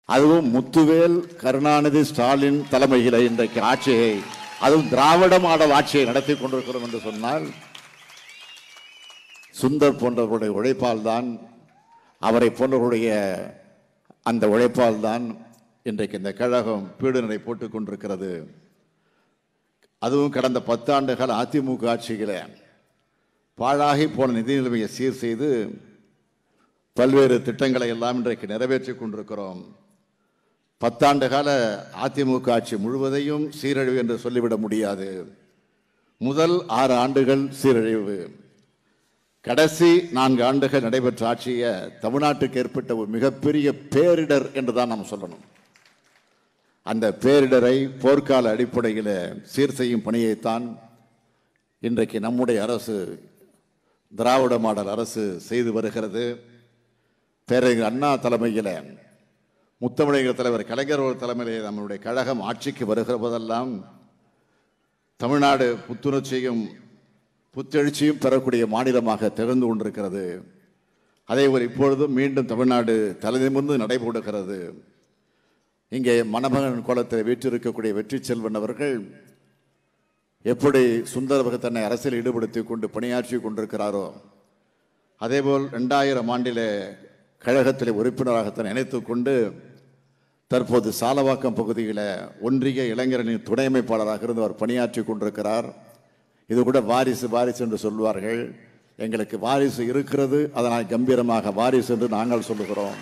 அதுவும் முத்துவேல் கருணாநிதி ஸ்டாலின் தலைமையில் இன்றைக்கு ஆட்சியை அதுவும் திராவிட மாடல் ஆட்சியை நடத்தி கொண்டிருக்கிறோம் என்று சொன்னால் சுந்தர் போன்றவருடைய உழைப்பால் தான் அவரை போன்றவருடைய அந்த உழைப்பால் தான் இன்றைக்கு இந்த கழகம் பீடுநடை போட்டுக் கொண்டிருக்கிறது அதுவும் கடந்த பத்தாண்டுகள் அதிமுக ஆட்சியில் பாழாகி போன நிதி நிலைமையை சீர் செய்து பல்வேறு திட்டங்களை எல்லாம் இன்றைக்கு நிறைவேற்றிக் கொண்டிருக்கிறோம் பத்தாண்டு கால அதிமுக ஆட்சி முழுவதையும் சீரழிவு என்று சொல்லிவிட முடியாது முதல் ஆறு ஆண்டுகள் சீரழிவு கடைசி நான்கு ஆண்டுகள் நடைபெற்ற ஆட்சியை தமிழ்நாட்டுக்கு ஏற்பட்ட ஒரு மிகப்பெரிய பேரிடர் என்று தான் நாம் சொல்லணும் அந்த பேரிடரை போர்க்கால அடிப்படையில் சீர் செய்யும் பணியைத்தான் இன்றைக்கு நம்முடைய அரசு திராவிட மாடல் அரசு செய்து வருகிறது பேரறிஞர் அண்ணா தலைமையில் முத்தமிழக தலைவர் கலைஞர் அவர்கள் தலைமையிலே நம்முடைய கழகம் ஆட்சிக்கு வருகிற போதெல்லாம் தமிழ்நாடு புத்துணர்ச்சியும் புத்தெழுச்சியும் பெறக்கூடிய மாநிலமாக திகழ்ந்து கொண்டிருக்கிறது அதேபோல் இப்பொழுதும் மீண்டும் தமிழ்நாடு தலைநிமிர்ந்து நடைபெறுகிறது இங்கே மணமகன் கோலத்தில் வீற்றிருக்கக்கூடிய வெற்றி செல்வன் அவர்கள் எப்படி சுந்தரபக தன்னை அரசியல் ஈடுபடுத்தி கொண்டு பணியாற்றி கொண்டிருக்கிறாரோ அதேபோல் ரெண்டாயிரம் ஆண்டிலே கழகத்தில் உறுப்பினராக தன்னை இணைத்துக் கொண்டு தற்போது சாலவாக்கம் பகுதியில் ஒன்றிய இளைஞரணின் துணை அமைப்பாளராக இருந்து அவர் பணியாற்றி கொண்டிருக்கிறார் இது கூட வாரிசு வாரிசு என்று சொல்வார்கள் எங்களுக்கு வாரிசு இருக்கிறது அதனால் கம்பீரமாக வாரிசு என்று நாங்கள் சொல்லுகிறோம்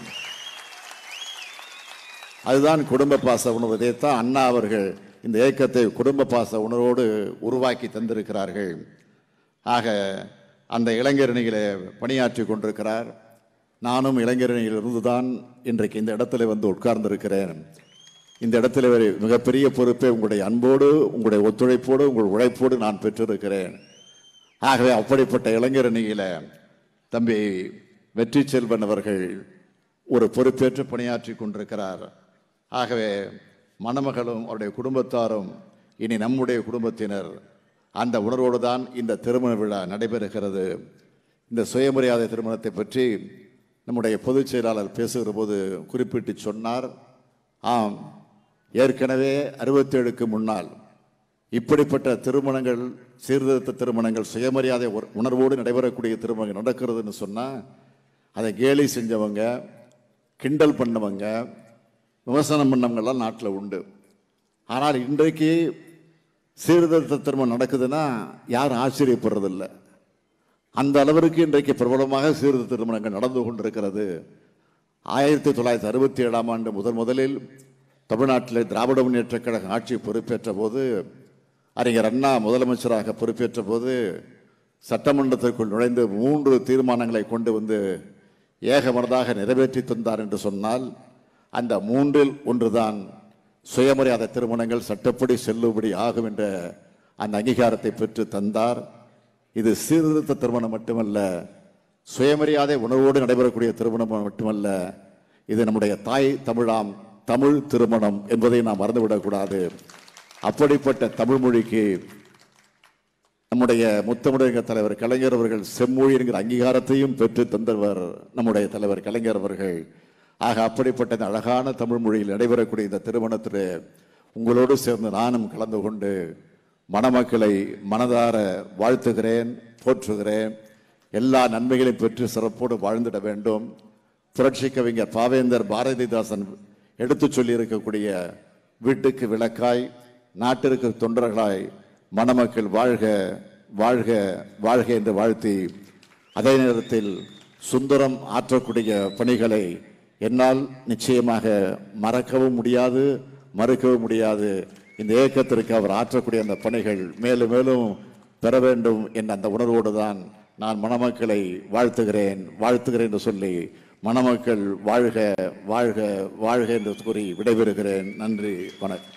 அதுதான் குடும்ப பாச உணர்வு இதைத்தான் அண்ணா அவர்கள் இந்த இயக்கத்தை குடும்ப பாச உணர்வோடு உருவாக்கி தந்திருக்கிறார்கள் ஆக அந்த இளைஞரணியிலே பணியாற்றி கொண்டிருக்கிறார் நானும் இளைஞரணியில் இருந்துதான் இன்றைக்கு இந்த இடத்துல வந்து உட்கார்ந்திருக்கிறேன் இந்த இடத்துல ஒரு மிகப்பெரிய பொறுப்பை உங்களுடைய அன்போடு உங்களுடைய ஒத்துழைப்போடு உங்கள் உழைப்போடு நான் பெற்றிருக்கிறேன் ஆகவே அப்படிப்பட்ட இளைஞரணியில தம்பி வெற்றி செல்வன் அவர்கள் ஒரு பொறுப்பேற்று பணியாற்றி கொண்டிருக்கிறார் ஆகவே மணமகளும் அவருடைய குடும்பத்தாரும் இனி நம்முடைய குடும்பத்தினர் அந்த உணர்வோடு தான் இந்த திருமண விழா நடைபெறுகிறது இந்த சுயமரியாதை திருமணத்தை பற்றி நம்முடைய பொதுச் செயலாளர் பேசுகிற போது குறிப்பிட்டு சொன்னார் ஆம் ஏற்கனவே அறுபத்தேழுக்கு முன்னால் இப்படிப்பட்ட திருமணங்கள் சீர்திருத்த திருமணங்கள் சுயமரியாதை உண- உணர்வோடு நடைபெறக்கூடிய திருமணங்கள் நடக்கிறதுன்னு சொன்னால் அதை கேலி செஞ்சவங்க கிண்டல் பண்ணவங்க விமர்சனம் பண்ணவங்கெல்லாம் நாட்டில் உண்டு ஆனால் இன்றைக்கு சீர்திருத்த திருமணம் நடக்குதுன்னா யாரும் ஆச்சரியப்படுறதில்ல அந்த அளவிற்கு இன்றைக்கு பிரபலமாக சீர்திருத்த திருமணங்கள் நடந்து கொண்டிருக்கிறது ஆயிரத்தி தொள்ளாயிரத்தி அறுபத்தி ஏழாம் ஆண்டு முதன் முதலில் தமிழ்நாட்டில் திராவிட முன்னேற்றக் கழகம் ஆட்சி பொறுப்பேற்ற போது அறிஞர் அண்ணா முதலமைச்சராக பொறுப்பேற்ற போது சட்டமன்றத்திற்குள் நுழைந்து மூன்று தீர்மானங்களை கொண்டு வந்து ஏகமனதாக நிறைவேற்றி தந்தார் என்று சொன்னால் அந்த மூன்றில் ஒன்றுதான் சுயமரியாதை திருமணங்கள் சட்டப்படி செல்லுபடி ஆகும் என்ற அந்த அங்கீகாரத்தை பெற்று தந்தார் இது சீர்திருத்த திருமணம் மட்டுமல்ல சுயமரியாதை உணர்வோடு நடைபெறக்கூடிய திருமணம் மட்டுமல்ல இது நம்முடைய தாய் தமிழாம் தமிழ் திருமணம் என்பதை நாம் மறந்துவிடக்கூடாது அப்படிப்பட்ட தமிழ் மொழிக்கு நம்முடைய முத்தமிழக தலைவர் கலைஞர் அவர்கள் செம்மொழி என்கிற அங்கீகாரத்தையும் பெற்று தந்தவர் நம்முடைய தலைவர் கலைஞர் அவர்கள் ஆக அப்படிப்பட்ட இந்த அழகான தமிழ் மொழியில் நடைபெறக்கூடிய இந்த திருமணத்தில் உங்களோடு சேர்ந்து நானும் கலந்து கொண்டு மணமக்களை மனதார வாழ்த்துகிறேன் போற்றுகிறேன் எல்லா நன்மைகளையும் பெற்று சிறப்போடு வாழ்ந்திட வேண்டும் புரட்சி கவிஞர் பாவேந்தர் பாரதிதாசன் எடுத்துச் சொல்லி இருக்கக்கூடிய வீட்டுக்கு விளக்காய் நாட்டிற்கு தொண்டர்களாய் மணமக்கள் வாழ்க வாழ்க வாழ்க என்று வாழ்த்தி அதே நேரத்தில் சுந்தரம் ஆற்றக்கூடிய பணிகளை என்னால் நிச்சயமாக மறக்கவும் முடியாது மறுக்கவும் முடியாது இந்த இயக்கத்திற்கு அவர் ஆற்றக்கூடிய அந்த பணிகள் மேலும் மேலும் பெற வேண்டும் என்ற அந்த உணர்வோடு தான் நான் மணமக்களை வாழ்த்துகிறேன் வாழ்த்துகிறேன் என்று சொல்லி மணமக்கள் வாழ்க வாழ்க வாழ்க என்று கூறி விடைபெறுகிறேன் நன்றி வணக்கம்